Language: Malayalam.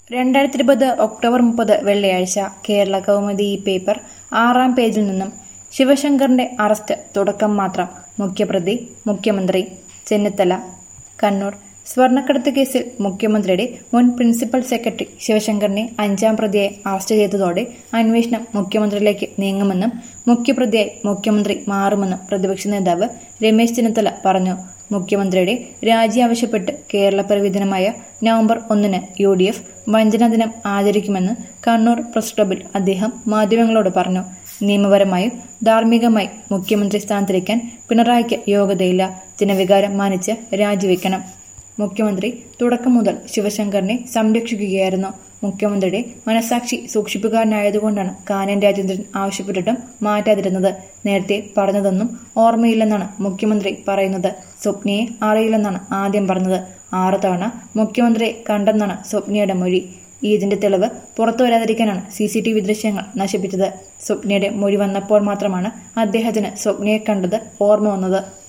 രണ്ടായിരത്തി ഇരുപത് ഒക്ടോബർ മുപ്പത് വെള്ളിയാഴ്ച കേരള കൗമുദി ഈ പേപ്പർ ആറാം പേജിൽ നിന്നും ശിവശങ്കറിന്റെ അറസ്റ്റ് തുടക്കം മാത്രം മുഖ്യപ്രതി മുഖ്യമന്ത്രി ചെന്നിത്തല കണ്ണൂർ സ്വർണ്ണക്കടത്ത് കേസിൽ മുഖ്യമന്ത്രിയുടെ മുൻ പ്രിൻസിപ്പൽ സെക്രട്ടറി ശിവശങ്കറിനെ അഞ്ചാം പ്രതിയായി അറസ്റ്റ് ചെയ്തതോടെ അന്വേഷണം മുഖ്യമന്ത്രിയിലേക്ക് നീങ്ങുമെന്നും മുഖ്യപ്രതിയായി മുഖ്യമന്ത്രി മാറുമെന്നും പ്രതിപക്ഷ നേതാവ് രമേശ് ചെന്നിത്തല പറഞ്ഞു മുഖ്യമന്ത്രിയുടെ രാജി ആവശ്യപ്പെട്ട് കേരളപ്പിറവി ദിനമായ നവംബർ ഒന്നിന് യു ഡി എഫ് വഞ്ചനാ ദിനം ആചരിക്കുമെന്ന് കണ്ണൂർ പ്രസ് ക്ലബിൽ അദ്ദേഹം മാധ്യമങ്ങളോട് പറഞ്ഞു നിയമപരമായും ധാർമ്മികമായും മുഖ്യമന്ത്രി സ്ഥാനത്തിരിക്കാൻ പിണറായിക്ക് യോഗ്യതയില്ല ജനവികാരം മാനിച്ച് രാജിവെക്കണം മുഖ്യമന്ത്രി തുടക്കം മുതൽ ശിവശങ്കറിനെ സംരക്ഷിക്കുകയായിരുന്നു മുഖ്യമന്ത്രിയുടെ മനസാക്ഷി സൂക്ഷിപ്പുകാരനായതുകൊണ്ടാണ് കാനൻ രാജേന്ദ്രൻ ആവശ്യപ്പെട്ടിട്ടും മാറ്റാതിരുന്നത് നേരത്തെ പറഞ്ഞതൊന്നും ഓർമ്മയില്ലെന്നാണ് മുഖ്യമന്ത്രി പറയുന്നത് സ്വപ്നയെ അറിയില്ലെന്നാണ് ആദ്യം പറഞ്ഞത് ആറ് തവണ മുഖ്യമന്ത്രിയെ കണ്ടെന്നാണ് സ്വപ്നയുടെ മൊഴി ഇതിന്റെ തെളിവ് പുറത്തു വരാതിരിക്കാനാണ് സി സി ടി വി ദൃശ്യങ്ങൾ നശിപ്പിച്ചത് സ്വപ്നയുടെ മൊഴി വന്നപ്പോൾ മാത്രമാണ് അദ്ദേഹത്തിന് സ്വപ്നയെ കണ്ടത് ഓർമ്മ വന്നത്